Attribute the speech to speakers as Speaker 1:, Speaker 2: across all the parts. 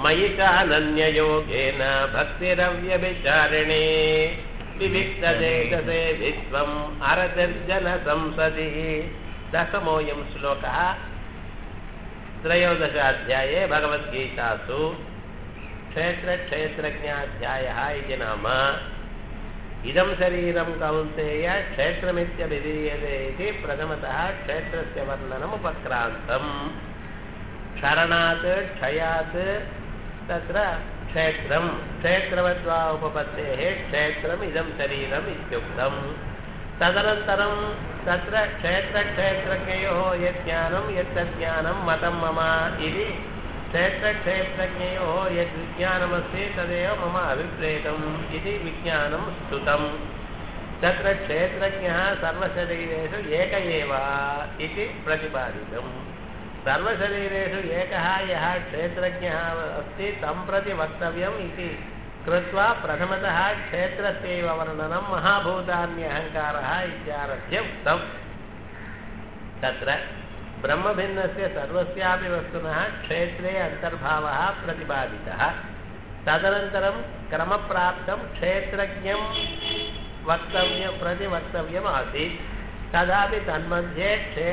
Speaker 1: मयि चानन्ययोगेन भक्तिरव्यभिचारिणे विविक्तदेशसे विश्वम् अरतिर्जनसंसदिः दशमोऽयं श्लोकः त्रयोदशाध्याये भगवद्गीतासु क्षेत्रक्षेत्रज्ञाध्यायः इति नाम इदं शरीरं कौन्तेय क्षेत्रमित्यभिधीयते इति प्रथमतः क्षेत्रस्य वर्णनम् उपक्रान्तम् क्षरणात् क्षयात् तत्र क्षेत्रं क्षेत्रवद्वा उपपत्तेः क्षेत्रम् इदं शरीरम् इत्युक्तम् तदनन्तरं तत्र क्षेत्रक्षेत्रज्ञयोः यज्ञानं यत्तज्ज्ञानं मतं मम इति क्षेत्रक्षेत्रज्ञयोः यद् विज्ञानमस्ति तदेव मम अभिप्रेतम् इति विज्ञानं स्तुतम् तत्र क्षेत्रज्ञः सर्वशरीरेषु एक एव इति प्रतिपादितम् सर्वशरीरेषु एकः यः क्षेत्रज्ञः अस्ति तं प्रति वक्तव्यम् इति कृत्वा प्रथमतः क्षेत्रस्यैव वर्णनं महाभूतान्यहङ्कारः इत्यारभ्य उक्तम् तत्र ब्रह्मभिन्नस्य सर्वस्यापि वस्तुनः क्षेत्रे अन्तर्भावः प्रतिपादितः तदनन्तरं क्रमप्राप्तं क्षेत्रज्ञं वक्तव्यं प्रति वक्तव्यम् आसीत् तदापि तन्मध्ये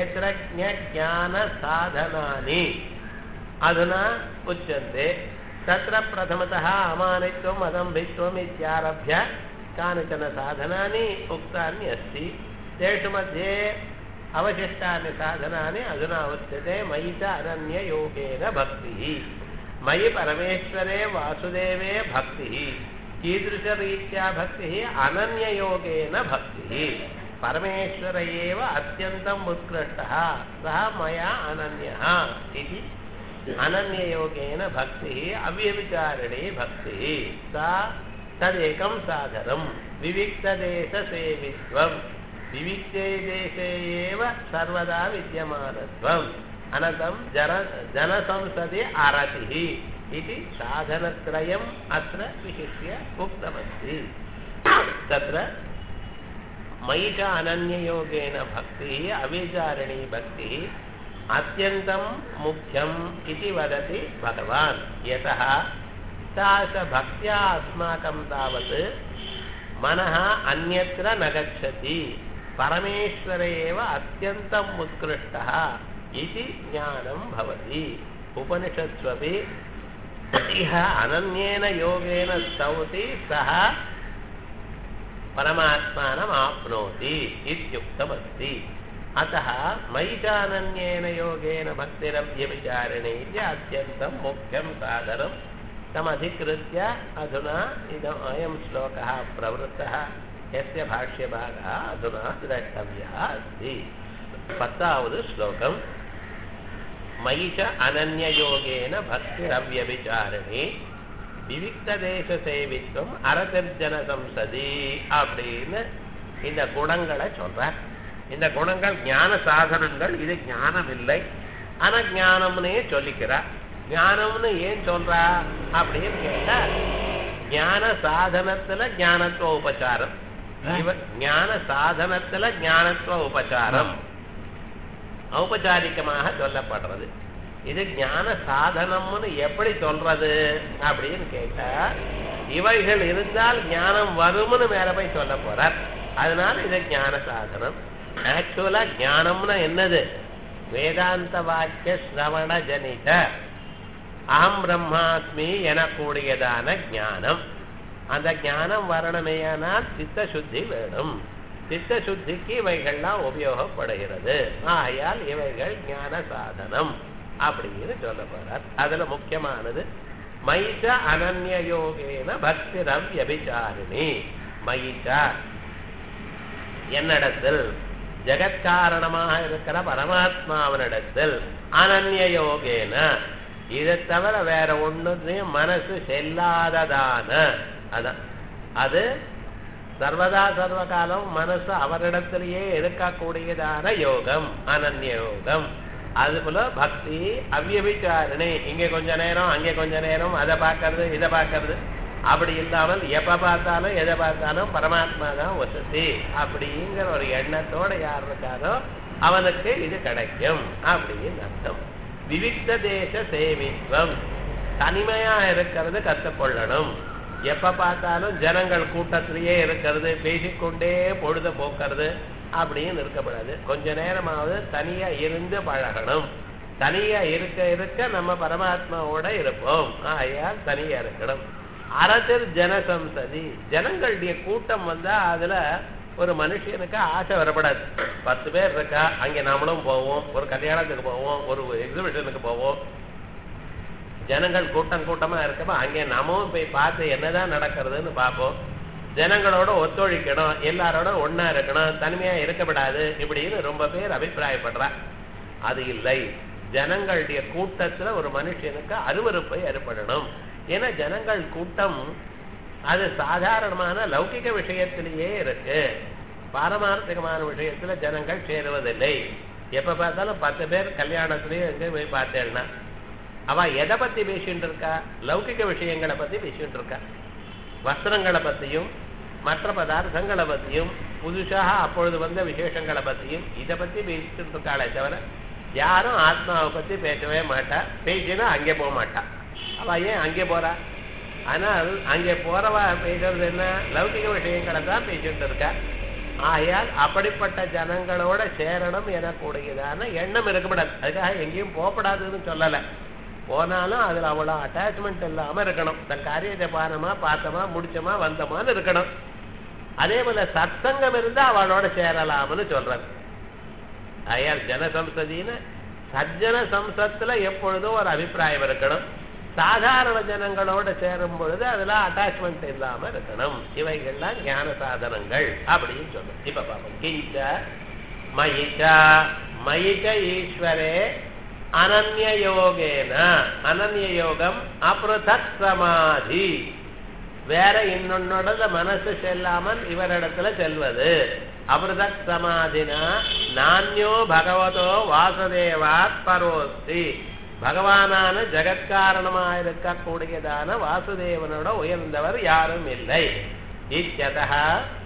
Speaker 1: क्षेत्रज्ञज्ञानसाधनानि अधुना उच्यन्ते तत्र प्रथमतः अमानित्वम् अदम्भित्वम् इत्यारभ्य कानिचन साधनानि उक्तानि अस्ति तेषु मध्ये अवशिष्टानि साधनानि अधुना उच्यते मयि च अनन्ययोगेन भक्तिः मयि परमेश्वरे वासुदेवे भक्तिः कीदृशरीत्या भक्तिः अनन्ययोगेन भक्तिः परमेश्वर एव अत्यन्तम् उत्कृष्टः सः मया अनन्यः इति अनन्ययोगेन भक्तिः अव्यविचारिणी भक्तिः सा तदेकं साधनं विविक्तदेशसेवित्वम् विविक्ते देशे एव सर्वदा विद्यमानत्वम् अनन्तरं जन जनसंसदि आरतिः इति साधनत्रयम् अत्र विशिष्य उक्तमस्ति तत्र मयि च अनन्ययोगेन भक्तिः अविचारिणी भक्तिः अत्यन्तं मुख्यम् इति वदति भगवान् यतः तादृशभक्त्या अस्माकं तावत् मनः अन्यत्र न गच्छति परमेश्वरे एव अत्यन्तम् उत्कृष्टः इति ज्ञानं भवति उपनिषत्स्वपि इह अनन्येन योगेन स्तौति सः परमात्मानम् आप्नोति इत्युक्तमस्ति अतः मयि चानन्येन योगेन भक्तिरव्यविचारिणे इति अत्यन्तं मुख्यं साधनं तमधिकृत्य अधुना इदम् अयं श्लोकः प्रवृत्तः यस्य भाष्यभागः अधुना द्रष्टव्यः अस्ति पत्तावद् श्लोकं मयि च अनन्ययोगेन भक्तिरव्यविचारिणे விவிக்ததேசசேவித்துவம் அரசர்ஜன சம்சதி அப்படின்னு இந்த குணங்களை சொல்றார் இந்த குணங்கள் ஞான சாதனங்கள் இது ஞானம் இல்லை ஆனா ஞானம்னே சொல்லிக்கிறார் ஞானம்னு ஏன் சொல்றா அப்படின்னு கேட்டா ஞான சாதனத்துல ஞானத்துவ உபச்சாரம் இவ ஞான சாதனத்துல ஞானத்துவ உபச்சாரம் ஔபச்சாரிகமாக சொல்லப்படுறது இது ஞான சாதனம்னு எப்படி சொல்றது அப்படின்னு கேட்டா இவைகள் இருந்தால் ஞானம் வரும்னு மேல போய் சொல்ல போறார் அதனால இது ஞான சாதனம் ஆக்சுவலா ஞானம்னா என்னது வேதாந்த வாக்கிய சிரவண ஜனித அகம் பிரம்மாஸ்மி எனக்கூடியதான ஞானம் அந்த ஞானம் வரணுமேயானால் சித்த சுத்தி வேணும் சித்த சுத்திக்கு இவைகள்லாம் உபயோகப்படுகிறது ஆகையால் இவைகள் ஞான சாதனம் அப்படின்னு சொல்ல போறார் அதுல முக்கியமானது மைச்ச அனன்ய யோகேன பக்தி ரவ்யபிச்சாரிணி மைச்ச என்னிடத்தில் ஜெகத்காரணமாக இருக்கிற பரமாத்மாவனிடத்தில் அனன்ய யோகேன இதை தவிர வேற ஒண்ணுத்தையும் மனசு செல்லாததான அதான் அது சர்வதா சர்வகாலம் மனசு அவரிடத்திலேயே இருக்கக்கூடியதான யோகம் அனன்ய யோகம் அது போல பக்தி அவ்யபிச்சாரணை இங்க கொஞ்ச நேரம் அங்கே கொஞ்ச நேரம் அதை பார்க்கறது இதை பார்க்கறது அப்படி இல்லாமல் எப்ப பார்த்தாலும் எதை பார்த்தாலும் பரமாத்மா தான் வசதி அப்படிங்கிற ஒரு எண்ணத்தோட யார் இருக்காரோ அவனுக்கு இது கிடைக்கும் அப்படின்னு அர்த்தம் விவிக்த தேச சேவித்வம் தனிமையா இருக்கிறது கத்துக்கொள்ளணும் எப்ப பார்த்தாலும் ஜனங்கள் கூட்டத்திலேயே இருக்கிறது பேசிக்கொண்டே பொழுத போக்குறது அப்படின்னு இருக்கக்கூடாது கொஞ்ச நேரமாவது தனியா இருந்து பழகணும் தனியா இருக்க இருக்க நம்ம பரமாத்மாவோட இருப்போம் ஆயால் தனியா இருக்கணும் அரசர் ஜனசம்சதி ஜனங்களுடைய கூட்டம் வந்தா அதுல ஒரு மனுஷனுக்கு ஆசை வரப்படாது பத்து பேர் இருக்கா அங்க நாமளும் போவோம் ஒரு கல்யாணத்துக்கு போவோம் ஒரு எக்ஸிபிஷனுக்கு போவோம் ஜனங்கள் கூட்டம் கூட்டமா இருக்கப்ப அங்கே நாமும் போய் பார்த்து என்னதான் நடக்கிறதுன்னு பார்ப்போம் ஜனங்களோட ஒத்துழைக்கணும் எல்லாரோட ஒண்ணா இருக்கணும் தனிமையா இருக்கப்படாது இப்படின்னு ரொம்ப பேர் அபிப்பிராயப்படுறா அது இல்லை ஜனங்களுடைய கூட்டத்துல ஒரு மனுஷனுக்கு அருவருப்பை ஏற்படணும் ஏன்னா ஜனங்கள் கூட்டம் அது சாதாரணமான லௌகிக விஷயத்திலேயே இருக்கு பாரமார்த்திகமான விஷயத்துல ஜனங்கள் சேருவதில்லை எப்ப பார்த்தாலும் பத்து பேர் கல்யாணத்திலேயே எங்க போய் பார்த்தேன்னா அவ எதை பத்தி பேசிட்டு இருக்கா லௌகிக விஷயங்களை பத்தி பேசிட்டு இருக்கா வஸ்திரங்களை பத்தியும் மற்ற பதார்த்தங்களை பத்தியும் புதுசாக அப்பொழுது வந்த விசேஷங்களை பத்தியும் இதை பத்தி பேசிட்டு இருக்காளே தவிர யாரும் ஆத்மாவை பத்தி பேசவே மாட்டா பேசினா அங்கே போக மாட்டா அவ ஏன் அங்கே போறா ஆனால் அங்கே போறவா பேசுறது என்ன லௌகிக விஷயங்களை தான் பேசிட்டு இருக்கா ஆகையால் அப்படிப்பட்ட ஜனங்களோட சேரணும் எனக்கூடியதான எண்ணம் இருக்கக்கூடாது அதுக்காக எங்கேயும் போகப்படாதுன்னு சொல்லலை போனாலும் அதுல அவ்வளோ அட்டாச்மெண்ட் இல்லாம இருக்கணும் இந்த காரியத்தை பானமா பார்த்தோமா முடிச்சோமா வந்தோமான்னு இருக்கணும் அதே போல சத்சங்கம் இருந்தா அவளோட சேரலாம்னு சொல்றது ஆயால் ஜனசம்சதின்னு சஜ்ஜன சம்சத்துல எப்பொழுதும் ஒரு அபிப்பிராயம் இருக்கணும் சாதாரண ஜனங்களோட சேரும் பொழுது அதுல அட்டாச்மெண்ட் இல்லாம இருக்கணும் இவைகள்லாம் ஞான சாதனங்கள் அப்படின்னு சொல்றோம் இப்ப பாப்போம் கிஞ்ச மயிச்சா மயிச்ச ஈஸ்வரே அனன்ய யோகேன அனன்ய யோகம் அப்ருதக் சமாதி வேற இன்னொன்னோட மனசு செல்லாமல் இவரிடத்துல செல்வது அமிர்தக் சமாதினா நானியோ பகவதோ வாசுதேவாத் பரோஸ்தி பகவானான ஜெகத்காரணமா இருக்கக்கூடியதான வாசுதேவனோட உயர்ந்தவர் யாரும் இல்லை இச்சதா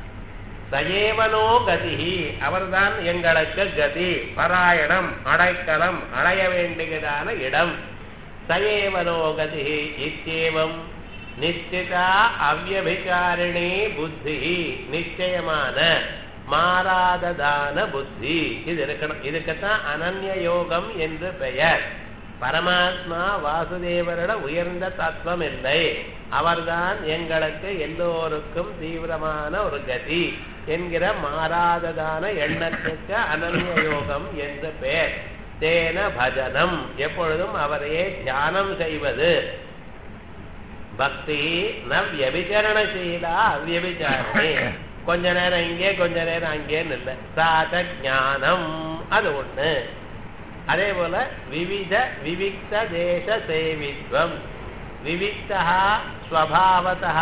Speaker 1: சயேவனோ கதி அவர்தான் எங்களுக்கு கதி பராயணம் அடைக்கலம் அடைய வேண்டியதான இடம் சயேவனோ கதி இத்தேவம் நிச்சிதா அவ்யபிச்சாரிணி புத்தி நிச்சயமான மாறாததான புத்தி இது இருக்கணும் இதுக்குத்தான் அனன்ய யோகம் என்று பெயர் பரமாத்மா வாசுதேவரோட உயர்ந்த தத்துவம் இல்லை அவர்தான் எங்களுக்கு எல்லோருக்கும் தீவிரமான ஒரு கதி என்கிற மாறாததான எண்ணத்துக்கு அனன்ய யோகம் என்று பெயர் தேன பஜனம் எப்பொழுதும் அவரையே தியானம் செய்வது பக்தி ந வியபிச்சரணசீலா அவ்யபிச்சாரணி கொஞ்ச நேரம் இங்கே கொஞ்ச நேரம் அங்கேன்னு இல்லை சாத ஞானம் அது ஒண்ணு அதே போல விவித விவிக்த தேச சேவித்வம் விவிக்தா ஸ்வபாவதா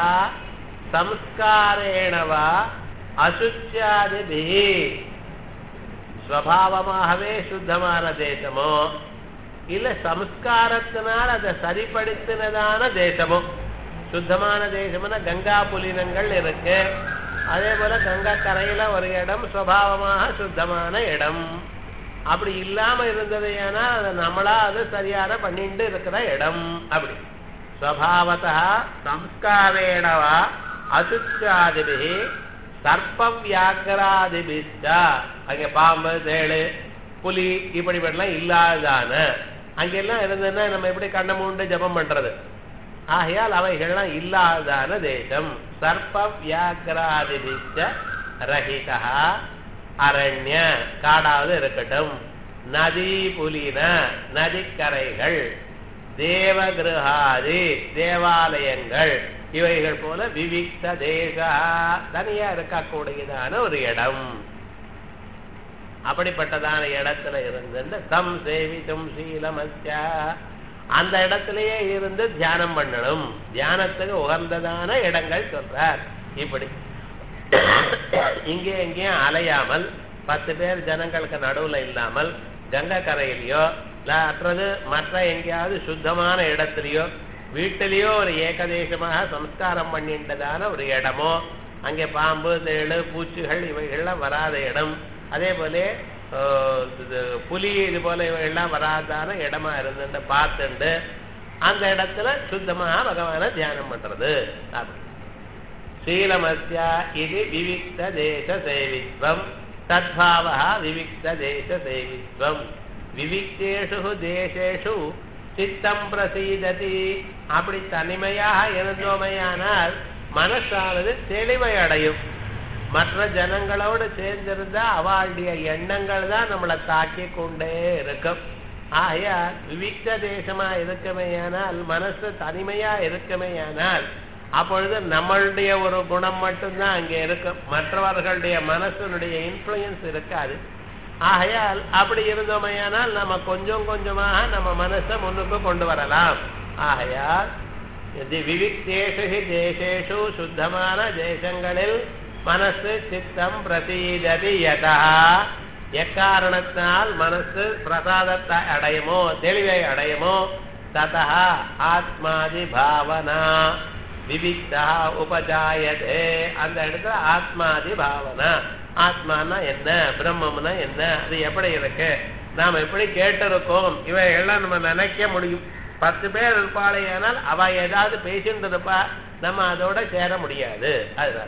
Speaker 1: சம்ஸ்காரேணவா அசுச்சியாதிபிஹி ஸ்வபாவமாகவே சுத்தமான தேசமோ இல்ல சம்ஸ்காரத்தினால் அதை சரிப்படுத்தினதான தேசமோ சுத்தமான தேசம்னா கங்கா புலினங்கள் இருக்கு அதே போல கங்கா கரையில ஒரு இடம் சுவாவமாக சுத்தமான இடம் அப்படி இல்லாம இருந்தது ஏன்னா அதை நம்மளா அது சரியான பண்ணிட்டு இருக்கிற இடம் அப்படி ஸ்வபாவதா சம்ஸ்காரேணவா அசுச்சாதிபி சர்ப்ப வியாக்கராதிபிச்சா அங்க பாம்பு தேளு புலி இப்படிப்பட்டலாம் இல்லாதான அங்கெல்லாம் இருந்ததுன்னா நம்ம எப்படி கண்ணை மூண்டு ஜபம் பண்றது ஆகையால் அவைகள்லாம் இல்லாதான தேசம் சர்ப்ப வியாக்கராதிபிச்ச ரஹிதா அரண்ய காடாவது இருக்கட்டும் நதி புலின நதிக்கரைகள் தேவகிருஹாதி தேவாலயங்கள் இவைகள் போல விவிக்த தேசா தனியா இருக்கக்கூடியதான ஒரு இடம் அப்படிப்பட்டதான இடத்துல இருந்து தம் சேவித்தும் சீலமஸ்யா அந்த இடத்திலேயே இருந்து தியானம் பண்ணணும் தியானத்துக்கு உகந்ததான இடங்கள் சொல்றார் இப்படி இங்கே எங்கேயும் அலையாமல் பத்து பேர் ஜனங்களுக்கு நடுவுல இல்லாமல் கங்கை கரையிலையோ மற்றது மற்ற எங்கேயாவது சுத்தமான இடத்துலயோ வீட்டிலேயோ ஒரு ஏகதேசமாக சம்ஸ்காரம் பண்ணின்றதான ஒரு இடமோ அங்கே பாம்பு தேழு பூச்சிகள் இவைகள்லாம் வராத இடம் அதே போல புலி இது போல இவைகள்லாம் வராதான இடமா இருந்துட்டு பார்த்துண்டு அந்த இடத்துல சுத்தமாக பகவான தியானம் பண்றது அப்படி. சீலமஸ்யா இது விவிக்த தேச சேவித்வம் தத்பாவா விவிக்த தேச சேவித்வம் விவிக்தேஷு தேசேஷு சித்தம் பிரசீததி அப்படி தனிமையாக இருந்தோமையானால் மனசானது தெளிவை அடையும் மற்ற ஜனங்களோடு சேர்ந்திருந்தா அவளுடைய எண்ணங்கள் தான் நம்மளை தாக்கி கொண்டே இருக்கும் ஆகையால் விவிக்த தேசமா இருக்குமேயானால் மனசு தனிமையா இருக்குமேயானால் அப்பொழுது நம்மளுடைய ஒரு குணம் மட்டும்தான் அங்கே இருக்கும் மற்றவர்களுடைய மனசனுடைய இன்ஃப்ளூயன்ஸ் இருக்காது ஆகையால் அப்படி இருந்தோமையானால் நம்ம கொஞ்சம் கொஞ்சமாக நம்ம மனசை முன்னுக்கு கொண்டு வரலாம் ஆகையால் இது விவிக்தேஷு ஹி தேசேஷு சுத்தமான தேசங்களில் மனசு சித்தம் பிரசீததி யதா எக்காரணத்தினால் மனசு பிரசாதத்தை அடையுமோ தெளிவை அடையுமோ ததா ஆத்மாதி பாவனா விவிக்தா உபஜாயதே அந்த இடத்துல ஆத்மாதி பாவனா ஆத்மானா என்ன பிரம்மம்னா என்ன அது எப்படி இருக்கு நாம எப்படி கேட்டிருக்கோம் இவையெல்லாம் நம்ம நினைக்க முடியும் பத்து பேர் இருப்பாளையானால் அவ ஏதாவது பேசிட்டு இருப்பா நம்ம அதோட சேர முடியாது அதனால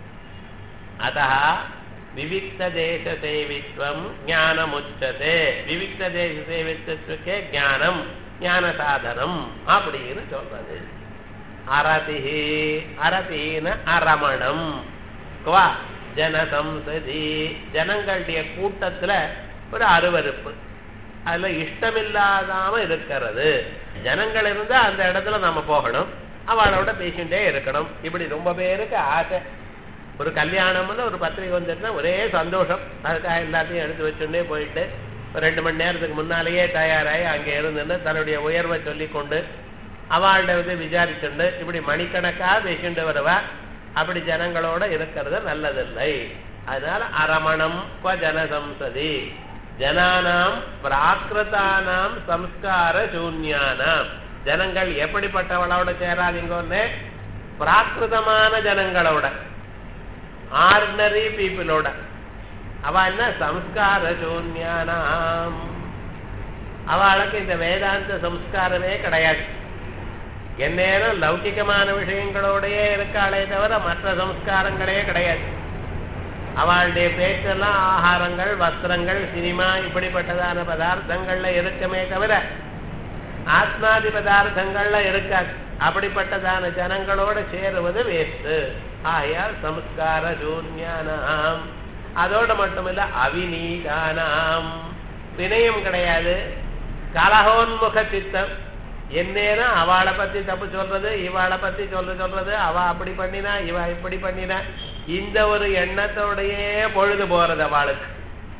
Speaker 1: அத்தா விவிக்த தேச சேவித்வம் ஞானமுச்சதே விவிக்த தேச சேவித்துவக்கே ஞானம் ஞான சாதனம் அப்படின்னு சொல்றது அரதிஹி அரதின்னு அரமணம் குவா ஜனசம்சதி ஜனங்களுடைய கூட்டத்துல ஒரு அருவருப்பு அதுல இஷ்டமில்லாதாம இருக்கிறது ஜனங்கள் இருந்தா அந்த இடத்துல நம்ம போகணும் அவளோட பேசிட்டே இருக்கணும் இப்படி ரொம்ப பேருக்கு ஆசை ஒரு கல்யாணம்னு ஒரு பத்திரிகை வந்துட்டுனா ஒரே சந்தோஷம் அதுக்காக எல்லாத்தையும் எடுத்து வச்சுட்டே போயிட்டு ஒரு ரெண்டு மணி நேரத்துக்கு முன்னாலேயே தயாராகி அங்கே இருந்துன்னு தன்னுடைய உயர்வை சொல்லி கொண்டு அவள்கிட்ட வந்து விசாரிச்சுண்டு இப்படி மணிக்கணக்கா பேசிட்டு வருவா அப்படி ஜனங்களோட இருக்கிறது நல்லதில்லை அதனால அரமணம் குவ ஜனசம்சதி ஜனானாம் பிராகிருதானாம் சம்ஸ்கார சூன்யானாம் ஜனங்கள் எப்படிப்பட்டவளோட சேராதீங்கன்னு பிராகிருதமான ஜனங்களோட ஆர்டினரி பீப்புளோட அவ என்ன சம்ஸ்கார சூன்யானாம் அவளுக்கு இந்த வேதாந்த சம்ஸ்காரமே கிடையாது எந்நேரம் லௌகிகமான விஷயங்களோடயே இருக்காளே தவிர மற்ற சம்ஸ்காரங்களே கிடையாது அவளுடைய பேச்செல்லாம் ஆகாரங்கள் வஸ்திரங்கள் சினிமா இப்படிப்பட்டதான பதார்த்தங்கள்ல இருக்குமே தவிர ஆத்மாதி பதார்த்தங்கள்ல இருக்காது அப்படிப்பட்டதான ஜனங்களோட சேருவது வேஸ்ட் ஆயால் சம்ஸ்கார சூன்யானாம் அதோட மட்டுமில்ல அவிநீதானாம் வினயம் கிடையாது கலகோன்முக சித்தம் எந்நேரம் அவளை பத்தி தப்பு சொல்றது இவாளை பத்தி சொல்ல சொல்றது அவ அப்படி பண்ணினா இவ இப்படி பண்ணினா இந்த ஒரு எண்ணத்தோடையே பொழுது போறது அவளுக்கு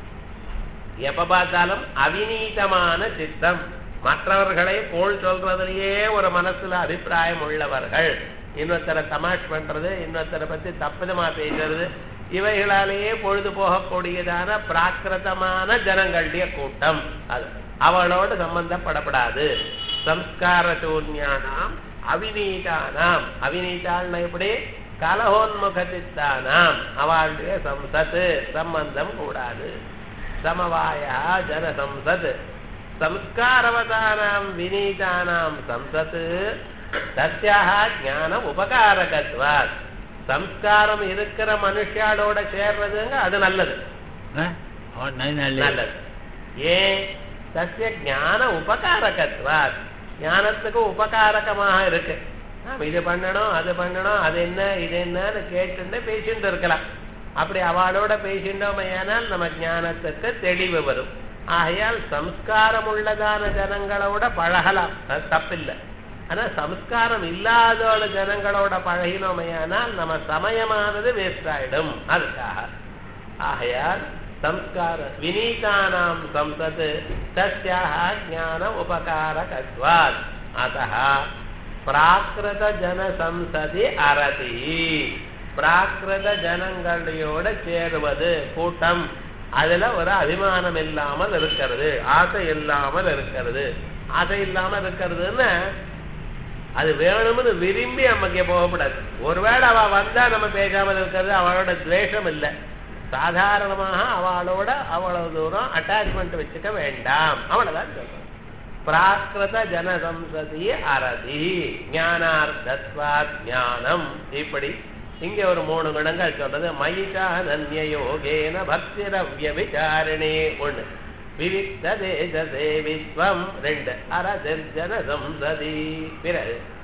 Speaker 1: எப்ப பார்த்தாலும் அவிநீதமான சித்தம் மற்றவர்களை போல் சொல்றதுலயே ஒரு மனசுல அபிப்பிராயம் உள்ளவர்கள் இன்னொருத்தரை தமாஷ் பண்றது இன்னொருத்தரை பத்தி தப்புதமா பேசுறது இவைகளாலேயே பொழுது போகக்கூடியதான பிராகிருதமான ஜனங்களுடைய கூட்டம் அது அவளோடு சம்பந்தப்படப்படாது சம்ஸ்கார சூன்யானாம் அவிநீதானாம் அவிநீதாள்னா எப்படி கலகோன்முக சித்தானாம் அவளுடைய சம்சத்து சம்பந்தம் கூடாது சமவாயா ஜனசம்சத் சம்ஸ்காரவதானாம் வினீதானாம் சம்சத் தஸ்யாக ஞான உபகாரகத்வாத் சம்ஸ்காரம் இருக்கிற மனுஷாலோட சேர்றதுங்க அது நல்லது நல்லது ஏன் சசிய ஞான உபகாரகத்வாத் ஞானத்துக்கு உபகாரகமாக இருக்கு நாம் இது பண்ணணும் அது பண்ணணும் அது என்ன இது என்னன்னு கேட்டுட்டு பேசிட்டு இருக்கலாம் அப்படி அவளோட பேசிட்டோமையானால் நம்ம ஞானத்துக்கு தெளிவு வரும் ஆகையால் சம்ஸ்காரம் உள்ளதான ஜனங்களோட பழகலாம் அது தப்பில்லை ஆனா சம்ஸ்காரம் இல்லாத ஜனங்களோட பழகினோமையானால் நம்ம சமயமானது வேஸ்ட் ஆயிடும் அதுக்காக ஆகையால் சம்ஸ்கார வினீதானாம் சம்சத் தஸ்யாக ஞான உபகாரகத்வாத் அத்தः பிராகிருத ஜன சம்சதி அரதி பிராகிருத ஜனங்களோட சேருவது கூட்டம் அதுல ஒரு அபிமானம் இல்லாமல் இருக்கிறது ஆசை இல்லாமல் இருக்கிறது ஆசை இல்லாமல் இருக்கிறதுன்னு அது வேணும்னு விரும்பி நமக்கு போகக்கூடாது ஒருவேளை அவ வந்தா நம்ம பேசாமல் இருக்கிறது அவளோட துவேஷம் இல்லை சாதாரணமாக அவளோட அவ்வளவு தூரம் அட்டாச்மெண்ட் வச்சுக்க வேண்டாம் அவ்வளவுதான் சொல்றேன் பிராகிருத ஜனசம்சதி அரதி ஞானார்த்தத்வா ஞானம் இப்படி இங்க ஒரு மூணு குணங்கள் சொல்றது மயிஷானன்ய யோகேன பக்திரவ்ய விசாரணே ஒண்ணு விவிக்த தேச சேவித்வம் ரெண்டு அரஜன சம்சதி பிறகு